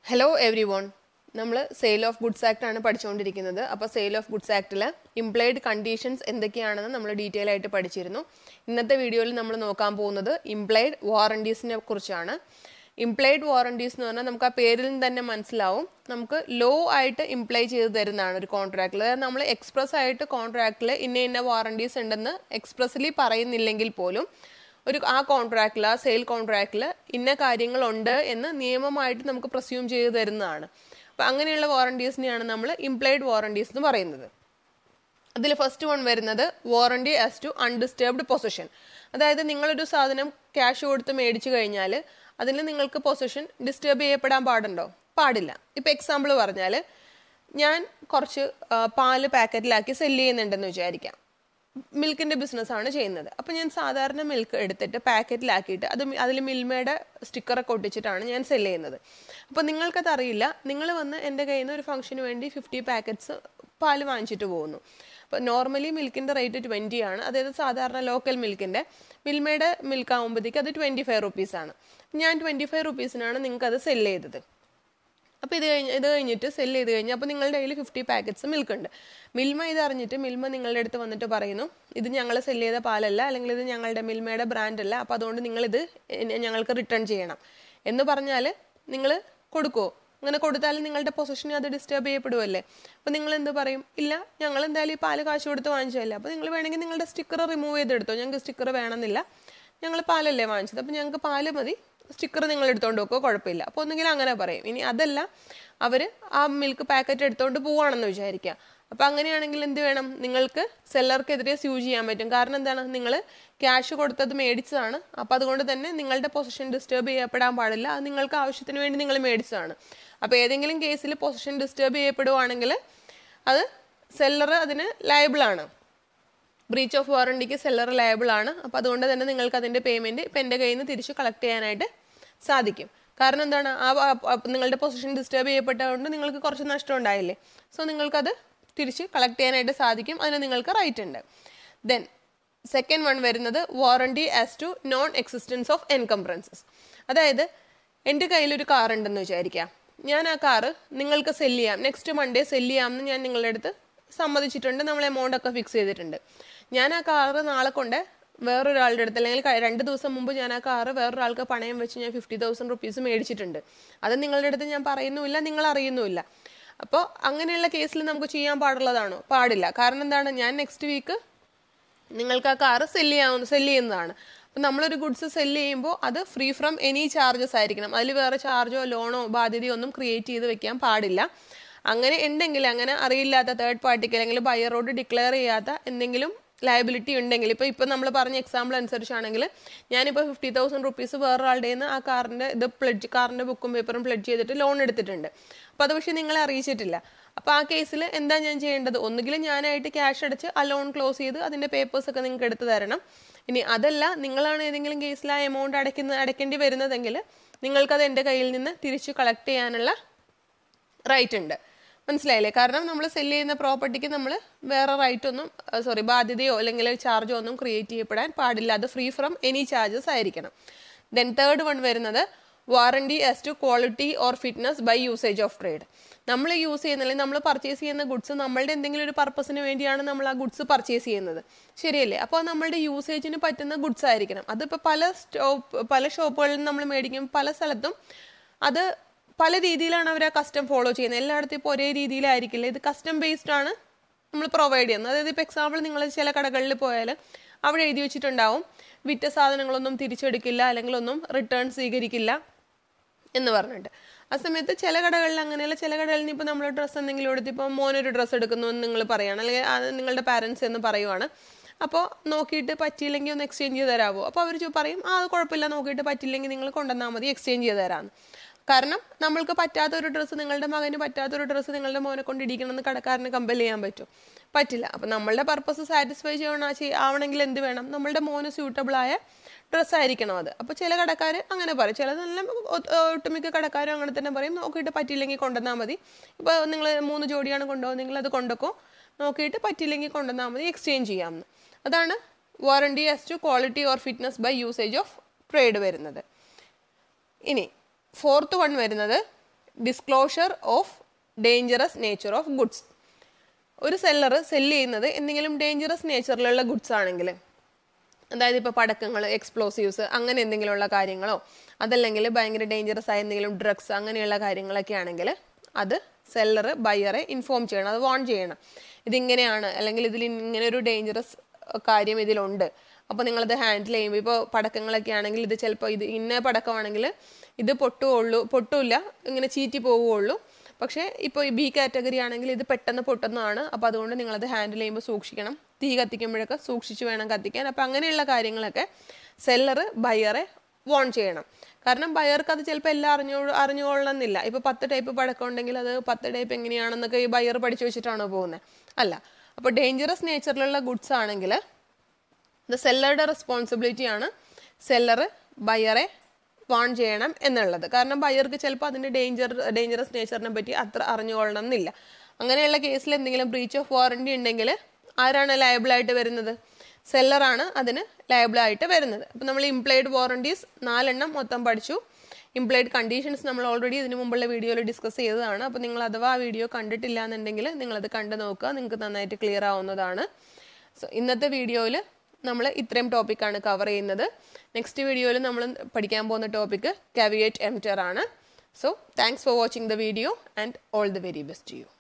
hello everyone നമ്മൾ sale of goods act ആണ് പഠിച്ചുകൊണ്ടിരിക്കുന്നത് അപ്പോൾ സെയിൽ ഓഫ് ഗുഡ്സ് ആക്ടിൽ ഇംപ്ലൈഡ് കണ്ടീഷൻസ് എന്തൊക്കെയാണെന്ന് നമ്മൾ ഡീറ്റെയിൽ ആയിട്ട് പഠിച്ചിരുന്നു ഇന്നത്തെ വീഡിയോയിൽ നമ്മൾ നോക്കാൻ പോകുന്നത് ഇംപ്ലൈഡ് വാറണ്ടീസിനെ കുറിച്ചാണ് ഇംപ്ലൈഡ് വാറണ്ടീസ് എന്ന് പറഞ്ഞാൽ നമുക്ക് ആ പേരിൽ നിന്ന് തന്നെ മനസ്സിലാവും നമുക്ക് ലോ ആയിട്ട് ഇംപ്ലൈ ചെയ്ത് തരുന്നതാണ് ഒരു കോൺട്രാക്റ്റിൽ അതായത് നമ്മൾ എക്സ്പ്രസ് ആയിട്ട് കോൺട്രാക്റ്റിൽ ഇന്ന ഇന്ന വാറണ്ടീസ് ഉണ്ടെന്ന് എക്സ്പ്രസ്ലി പറയുന്നില്ലെങ്കിൽ പോലും ഒരു ആ കോൺട്രാക്റ്റിൽ ആ സെയിൽ കോൺട്രാക്റ്റിൽ ഇന്ന കാര്യങ്ങളുണ്ട് എന്ന് നിയമമായിട്ട് നമുക്ക് പ്രസ്യൂം ചെയ്ത് തരുന്നതാണ് അപ്പം അങ്ങനെയുള്ള വാറണ്ടീസിനെയാണ് നമ്മൾ ഇംപ്ലൈഡ് വാറണ്ടീസ് എന്ന് പറയുന്നത് അതിൽ ഫസ്റ്റ് വൺ വരുന്നത് warranty as to undisturbed position അതായത് നിങ്ങളൊരു സാധനം ക്യാഷ് കൊടുത്ത് മേടിച്ചു കഴിഞ്ഞാൽ അതിൽ നിങ്ങൾക്ക് പൊസിഷൻ ഡിസ്റ്റർബ് ചെയ്യപ്പെടാൻ പാടുണ്ടോ പാടില്ല ഇപ്പം എക്സാമ്പിൾ പറഞ്ഞാൽ ഞാൻ കുറച്ച് ആ, പാല് പാക്കറ്റിലാക്കി സെല്ല് ചെയ്യുന്നുണ്ടെന്ന് വിചാരിക്കാം മിൽക്കിൻ്റെ ബിസിനസ്സാണ് ചെയ്യുന്നത് അപ്പോൾ ഞാൻ സാധാരണ മിൽക്ക് എടുത്തിട്ട് പാക്കറ്റിലാക്കിയിട്ട് അത് അതിൽ മിൽമയുടെ സ്റ്റിക്കറൊക്കെ ഒട്ടിച്ചിട്ടാണ് ഞാൻ സെല് ചെയ്യുന്നത് അപ്പോൾ നിങ്ങൾക്കത് അറിയില്ല നിങ്ങൾ വന്ന് എൻ്റെ കയ്യിൽ നിന്ന് ഒരു ഫംഗ്ഷന് വേണ്ടി ഫിഫ്റ്റി പാക്കറ്റ്സ് പാല് വാങ്ങിച്ചിട്ട് പോകുന്നു അപ്പോൾ നോർമലി മിൽക്കിൻ്റെ റേറ്റ് ട്വൻറ്റി ആണ് അതായത് സാധാരണ ലോക്കൽ മിൽക്കിൻ്റെ മിൽമയുടെ മിൽക്ക് ആകുമ്പോഴത്തേക്ക് അത് ട്വൻറ്റി ഫൈവ് റുപ്പീസാണ് ഞാൻ ട്വൻറ്റി ഫൈവ് റുപ്പീസിനാണ് നിങ്ങൾക്ക് അത് സെല് ചെയ്തത് അപ്പോൾ ഇത് കഴിഞ്ഞ് ഇത് കഴിഞ്ഞിട്ട് സെല് ചെയ്ത് കഴിഞ്ഞാൽ അപ്പോൾ നിങ്ങളുടെ കയ്യിൽ ഫിഫ്റ്റി പാക്കറ്റ്സ് മിൽക്ക് ഉണ്ട് മിൽമ ഇത് അറിഞ്ഞിട്ട് മിൽമ നിങ്ങളുടെ അടുത്ത് വന്നിട്ട് പറയുന്നു ഇത് ഞങ്ങൾ സെല് ചെയ്ത പാലല്ല അല്ലെങ്കിൽ ഇത് ഞങ്ങളുടെ മിൽമയുടെ ബ്രാൻഡ് അല്ല അപ്പോൾ അതുകൊണ്ട് നിങ്ങളിത് എ- ഞങ്ങൾക്ക് റിട്ടേൺ ചെയ്യണം എന്ന് പറഞ്ഞാൽ നിങ്ങൾ കൊടുക്കുമോ അങ്ങനെ കൊടുത്താൽ നിങ്ങളുടെ പൊസിഷനെ അത് ഡിസ്റ്റർബ് ചെയ്യപ്പെടുമല്ലേ അപ്പോൾ നിങ്ങൾ എന്ത് പറയും ഇല്ല ഞങ്ങൾ എന്തായാലും ഈ പാല് കാശ് കൊടുത്ത് വാങ്ങിച്ചതല്ലേ അപ്പോൾ നിങ്ങൾ വേണമെങ്കിൽ നിങ്ങളുടെ സ്റ്റിക്കർ റിമൂവ് ചെയ്തെടുത്തോ ഞങ്ങൾക്ക് സ്റ്റിക്കർ വേണമെന്നില്ല ഞങ്ങൾ പാലല്ലേ വാങ്ങിച്ചത് അപ്പോൾ ഞങ്ങൾക്ക് പാല് മതി സ്റ്റിക്കർ നിങ്ങൾ എടുത്തോണ്ട് വെക്കോ കുഴപ്പമില്ല അപ്പോൾ ഒന്നുകിൽ അങ്ങനെ പറയും ഇനി അതല്ല അവർ ആ മിൽക്ക് പാക്കറ്റ് എടുത്തോണ്ട് പോവാണെന്ന് വിചാരിക്കുക അപ്പോൾ അങ്ങനെയാണെങ്കിൽ എന്ത് വേണം നിങ്ങൾക്ക് സെല്ലർക്കെതിരെ സ്യൂ ചെയ്യാൻ പറ്റും കാരണം എന്താണ് നിങ്ങൾ ക്യാഷ് കൊടുത്തത് മേടിച്ചതാണ് അപ്പോൾ അതുകൊണ്ട് തന്നെ നിങ്ങളുടെ പൊസിഷൻ ഡിസ്റ്റർബ് ചെയ്യപ്പെടാൻ പാടില്ല അത് നിങ്ങൾക്ക് ആവശ്യത്തിന് വേണ്ടി നിങ്ങൾ മേടിച്ചതാണ് അപ്പോൾ ഏതെങ്കിലും കേസിൽ പൊസിഷൻ ഡിസ്റ്റർബ് ചെയ്യപ്പെടുവാണെങ്കിൽ അത് സെല്ലർ അതിന് ലയബിളാണ് ബ്രീച്ച് ഓഫ് വാറണ്ടിക്ക് സെല്ലർ ലയബിൾ ആണ് അപ്പോൾ അതുകൊണ്ട് തന്നെ നിങ്ങൾക്ക് അതിൻ്റെ പേയ്മെൻറ്റ് ഇപ്പം എൻ്റെ കയ്യിൽ നിന്ന് തിരിച്ച് കളക്ട് ചെയ്യാനായിട്ട് സാധിക്കും കാരണം എന്താണ് ആ ആ- ആ നിങ്ങളുടെ പൊസിഷൻ ഡിസ്റ്റർബ് ചെയ്യപ്പെട്ടതുകൊണ്ട് നിങ്ങൾക്ക് കുറച്ച് നഷ്ടം ഉണ്ടായില്ലേ സോ നിങ്ങൾക്കത് തിരിച്ച് കളക്ട് ചെയ്യാനായിട്ട് സാധിക്കും അതിന് നിങ്ങൾക്ക് റൈറ്റ് ഉണ്ട് ദെൻ സെക്കൻഡ് വൺ വരുന്നത് warranty as to non existence of encumbrances അതായത് എൻ്റെ കയ്യിലൊരു കാർ ഉണ്ടെന്ന് വിചാരിക്കാം ഞാൻ ആ കാറ് നിങ്ങൾക്ക് സെല്ല് ചെയ്യാം നെക്സ്റ്റ് മൺഡേ സെല്ല് ചെയ്യാമെന്ന് ഞാൻ നിങ്ങളുടെ അടുത്ത് സമ്മതിച്ചിട്ടുണ്ട് നമ്മൾ എമൗണ്ട് ഒക്കെ ഫിക്സ് ചെയ്തിട്ടുണ്ട് ഞാൻ ആ കാറ് നാളെ കൊണ്ട് വേറൊരാളുടെ അടുത്ത് അല്ലെങ്കിൽ ക- രണ്ട് ദിവസം മുമ്പ് ഞാൻ ആ കാറ് വേറൊരാൾക്ക് പണയം വെച്ച് ഞാൻ ഫിഫ്റ്റി തൗസൻഡ് റുപ്പീസ് മേടിച്ചിട്ടുണ്ട് അത് നിങ്ങളുടെ അടുത്ത് ഞാൻ പറയുന്നുമില്ല നിങ്ങൾ അറിയുന്നുമില്ല അപ്പോൾ അങ്ങനെയുള്ള കേസിൽ നമുക്ക് ചെയ്യാൻ പാടുള്ളതാണോ പാടില്ല കാരണം എന്താണ് ഞാൻ നെക്സ്റ്റ് വീക്ക് നിങ്ങൾക്ക് ആ കാറ് സെല്ല് ചെയ്യാവുന്ന സെല്ല് ചെയ്യുന്നതാണ് അപ്പം നമ്മളൊരു ഗുഡ്സ് സെല്ല് ചെയ്യുമ്പോൾ അത് ഫ്രീ ഫ്രം എനി ചാർജസ് ആയിരിക്കണം അതിൽ വേറെ ചാർജോ ലോണോ ബാധ്യതയോ ഒന്നും ക്രിയേറ്റ് ചെയ്ത് വെക്കാൻ പാടില്ല അങ്ങനെ ഉണ്ടെങ്കിൽ അങ്ങനെ അറിയില്ലാത്ത തേർഡ് പാർട്ടിക്ക് അല്ലെങ്കിൽ ബയറോട് ഡിക്ലെയർ ചെയ്യാത്ത എന്തെങ്കിലും ലയബിലിറ്റി ഉണ്ടെങ്കിൽ ഇപ്പോൾ ഇപ്പോൾ നമ്മൾ പറഞ്ഞ എക്സാമ്പിൾ അനുസരിച്ചാണെങ്കിൽ ഞാനിപ്പോൾ ഫിഫ്റ്റി തൗസൻഡ് റുപ്പീസ് വേറൊരാളുടെ നിന്ന് ആ കാറിൻ്റെ ഇത് പ്ലഡ്ജ് കാറിൻ്റെ ബുക്കും പേപ്പറും പ്ലഡ്ജ് ചെയ്തിട്ട് ലോൺ എടുത്തിട്ടുണ്ട് അപ്പോൾ അത് പക്ഷേ നിങ്ങളെ അറിയിച്ചിട്ടില്ല അപ്പോൾ ആ കേസിൽ എന്താ ഞാൻ ചെയ്യേണ്ടത് ഒന്നുകിൽ ഞാനായിട്ട് ക്യാഷ് അടച്ച് ആ ലോൺ ക്ലോസ് ചെയ്ത് അതിൻ്റെ പേപ്പേഴ്സ് ഒക്കെ നിങ്ങൾക്ക് എടുത്ത് തരണം ഇനി അതല്ല നിങ്ങളാണ് ഏതെങ്കിലും കേസിൽ ആ എമൗണ്ട് അടയ്ക്കുന്ന അടയ്ക്കേണ്ടി വരുന്നതെങ്കിൽ നിങ്ങൾക്കത് എൻ്റെ കയ്യിൽ നിന്ന് തിരിച്ച് കളക്ട് ചെയ്യാനുള്ള റൈറ്റ് ഉണ്ട് മനസ്സിലായില്ലേ കാരണം നമ്മൾ സെല് ചെയ്യുന്ന പ്രോപ്പർട്ടിക്ക് നമ്മൾ വേറെ റൈറ്റ് ഒന്നും സോറി ബാധ്യതയോ അല്ലെങ്കിൽ ചാർജോ ഒന്നും ക്രിയേറ്റ് ചെയ്യപ്പെടാൻ പാടില്ല അത് ഫ്രീ ഫ്രം എനി ചാർജസ് ആയിരിക്കണം ദെൻ തേർഡ് വൺ വരുന്നത് warranty as to quality or fitness by usage of trade നമ്മൾ യൂസ് ചെയ്യുന്ന അല്ലെങ്കിൽ നമ്മൾ പർച്ചേസ് ചെയ്യുന്ന ഗുഡ്സ് നമ്മളുടെ എന്തെങ്കിലും ഒരു പർപ്പസിന് വേണ്ടിയാണ് നമ്മൾ ആ ഗുഡ്സ് പർച്ചേസ് ചെയ്യുന്നത് ശരിയല്ലേ അപ്പോൾ നമ്മളുടെ യൂസേജിന് പറ്റുന്ന ഗുഡ്സ് ആയിരിക്കണം അതിപ്പോൾ പല സ്റ്റോപ്പ് പല ഷോപ്പുകളിൽ നമ്മൾ മേടിക്കും പല സ്ഥലത്തും അത് പല രീതിയിലാണ് അവർ ആ കസ്റ്റം ഫോളോ ചെയ്യുന്നത് എല്ലായിടത്തും ഇപ്പോൾ ഒരേ രീതിയിലായിരിക്കില്ല ഇത് കസ്റ്റം ബേസ്ഡ് ആണ് നമ്മൾ പ്രൊവൈഡ് ചെയ്യുന്നത് അതായത് ഇപ്പോൾ എക്സാമ്പിൾ നിങ്ങൾ ചില കടകളിൽ പോയാൽ അവിടെ എഴുതി വെച്ചിട്ടുണ്ടാവും വിറ്റ സാധനങ്ങളൊന്നും തിരിച്ചെടുക്കില്ല അല്ലെങ്കിൽ ഒന്നും റിട്ടേൺ സ്വീകരിക്കില്ല എന്ന് പറഞ്ഞിട്ട് ആ സമയത്ത് ചില കടകളിൽ അങ്ങനെയല്ല ചില കടകളിൽ നിന്ന് ഇപ്പോൾ നമ്മൾ ഡ്രസ്സ് എന്തെങ്കിലും എടുത്ത് ഇപ്പോൾ മോനൊരു ഡ്രസ്സ് എടുക്കുന്നു എന്ന് നിങ്ങൾ പറയുകയാണ് അല്ലെങ്കിൽ അത് നിങ്ങളുടെ പാരൻസ് എന്ന് പറയുവാണ് അപ്പോൾ നോക്കിയിട്ട് പറ്റിയില്ലെങ്കിൽ ഒന്ന് എക്സ്ചേഞ്ച് ചെയ്ത് തരാമോ അപ്പോൾ അവർ പറയും ആ അത് കുഴപ്പമില്ല നോക്കിയിട്ട് പറ്റില്ലെങ്കിൽ നിങ്ങൾ കൊണ്ടുവന്നാൽ മതി എക്സ്ചേഞ്ച് ചെയ്ത് തരാമെന്ന് കാരണം നമ്മൾക്ക് പറ്റാത്തൊരു ഡ്രസ്സ് നിങ്ങളുടെ മകന് പറ്റാത്തൊരു ഡ്രസ്സ് നിങ്ങളുടെ മോനെ കൊണ്ട് ഇടിക്കണമെന്ന് കടക്കാരന് കമ്പൽ ചെയ്യാൻ പറ്റും പറ്റില്ല അപ്പം നമ്മളുടെ പർപ്പസ് സാറ്റിസ്ഫൈ ചെയ്യണം ചെയ്- ആവണമെങ്കിൽ എന്ത് വേണം നമ്മളുടെ മോന് suitable ആയ ഡ്രസ്സ് ആയിരിക്കണം അത് അപ്പോൾ ചില കടക്കാർ അങ്ങനെ പറയും ചില നല്ല ഒ- ഒട്ടുമിക്ക കടക്കാരും അങ്ങനെ തന്നെ പറയും നോക്കിയിട്ട് പറ്റിയില്ലെങ്കിൽ കൊണ്ടുവന്നാൽ മതി ഇപ്പോൾ നിങ്ങൾ മൂന്ന് ജോഡിയാണ് കൊണ്ടുപോകുന്നെങ്കിൽ അത് കൊണ്ടുവെക്കോ നോക്കിയിട്ട് പറ്റിയില്ലെങ്കിൽ കൊണ്ടുവന്നാൽ മതി എക്സ്ചേഞ്ച് ചെയ്യാമെന്ന് അതാണ് warranty as to quality or fitness by usage of trade വരുന്നത് ഇനി ഫോർത്ത് വൺ വരുന്നത് disclosure of dangerous nature of goods ഒരു സെല്ലർ സെല്ല് ചെയ്യുന്നത് എന്തെങ്കിലും ഡേഞ്ചറസ് നേച്ചറിലുള്ള ഗുഡ്സ് ആണെങ്കിൽ അതായത് ഇപ്പോൾ പടക്കങ്ങൾ എക്സ്പ്ലോസീവ്സ് അങ്ങനെ എന്തെങ്കിലുമുള്ള കാര്യങ്ങളോ അതല്ലെങ്കിൽ ഭയങ്കര ഡേഞ്ചറസ് ആയ എന്തെങ്കിലും ഡ്രഗ്സ് അങ്ങനെയുള്ള കാര്യങ്ങളൊക്കെ ആണെങ്കിൽ അത് സെല്ലർ ബയ്യറെ ഇൻഫോം ചെയ്യണം അത് വാൺ ചെയ്യണം ഇതിങ്ങനെയാണ് അല്ലെങ്കിൽ ഇതിൽ ഇങ്ങനെ ഒരു ഡേഞ്ചറസ് കാര്യം ഇതിലുണ്ട് അപ്പോൾ നിങ്ങളത് ഹാൻഡിൽ ചെയ്യുമ്പോൾ ഇപ്പോൾ പടക്കങ്ങളൊക്കെ ആണെങ്കിൽ ഇത് ചിലപ്പോൾ ഇത് ഇന്ന പടക്കമാണെങ്കിൽ ഇത് പൊട്ടുകയുള്ളൂ പൊട്ടില്ല ഇങ്ങനെ ചീറ്റി പോവുകയുള്ളൂ പക്ഷേ ഇപ്പോൾ ഈ ബി കാറ്റഗറി ആണെങ്കിൽ ഇത് പെട്ടെന്ന് പൊട്ടുന്നതാണ് അപ്പോൾ അതുകൊണ്ട് നിങ്ങളത് ഹാൻഡിൽ ചെയ്യുമ്പോൾ സൂക്ഷിക്കണം തീ കത്തിക്കുമ്പോഴൊക്കെ സൂക്ഷിച്ച് വേണം കത്തിക്കാൻ അപ്പോൾ അങ്ങനെയുള്ള കാര്യങ്ങളൊക്കെ സെല്ലർ ബയ്യറെ വോൺ ചെയ്യണം കാരണം ബയർക്ക് അത് ചിലപ്പോൾ എല്ലാം അറിഞ്ഞോ അറിഞ്ഞുകൊള്ളണമെന്നില്ല ഇപ്പോൾ പത്ത് ടൈപ്പ് പടക്കം ഉണ്ടെങ്കിൽ അത് പത്ത് ടൈപ്പ് എങ്ങനെയാണെന്നൊക്കെ ഈ ബയർ പഠിച്ചു വെച്ചിട്ടാണോ പോകുന്നത് അല്ല അപ്പോൾ ഡേഞ്ചറസ് നേച്ചറിലുള്ള ഗുഡ്സ് ആണെങ്കിൽ ഇത് സെല്ലറുടെ റെസ്പോൺസിബിലിറ്റി ആണ് സെല്ലർ ബയറെ വാൺ ചെയ്യണം എന്നുള്ളത് കാരണം ബയർക്ക് ചിലപ്പോൾ അതിൻ്റെ ഡേഞ്ചർ ഡേഞ്ചറസ് നേച്ചറിനെ പറ്റി അത്ര അറിഞ്ഞുകൊള്ളണം എന്നില്ല അങ്ങനെയുള്ള കേസിൽ എന്തെങ്കിലും ബ്രീച്ച് ഓഫ് വാറണ്ടി ഉണ്ടെങ്കിൽ ആരാണ് ലയബിളായിട്ട് വരുന്നത് സെല്ലറാണ് അതിന് ലയബിളായിട്ട് വരുന്നത് അപ്പോൾ നമ്മൾ ഇംപ്ലൈഡ് വാറണ്ടീസ് നാലെണ്ണം മൊത്തം പഠിച്ചു ഇംപ്ലൈഡ് കണ്ടീഷൻസ് നമ്മൾ ഓൾറെഡി ഇതിനു മുമ്പുള്ള വീഡിയോയിൽ ഡിസ്കസ് ചെയ്തതാണ് അപ്പോൾ നിങ്ങൾ അഥവാ ആ വീഡിയോ കണ്ടിട്ടില്ല എന്നുണ്ടെങ്കിൽ നിങ്ങളത് കണ്ടു നോക്കുക നിങ്ങൾക്ക് നന്നായിട്ട് ക്ലിയർ ആവുന്നതാണ് സോ ഇന്നത്തെ വീഡിയോയിൽ നമ്മൾ ഇത്രയും ടോപ്പിക്കാണ് കവർ ചെയ്യുന്നത് നെക്സ്റ്റ് വീഡിയോയിൽ നമ്മൾ പഠിക്കാൻ പോകുന്ന ടോപ്പിക്ക് കാവിയേറ്റ് എംറ്റർ ആണ് so thanks for watching the video and all the very best to U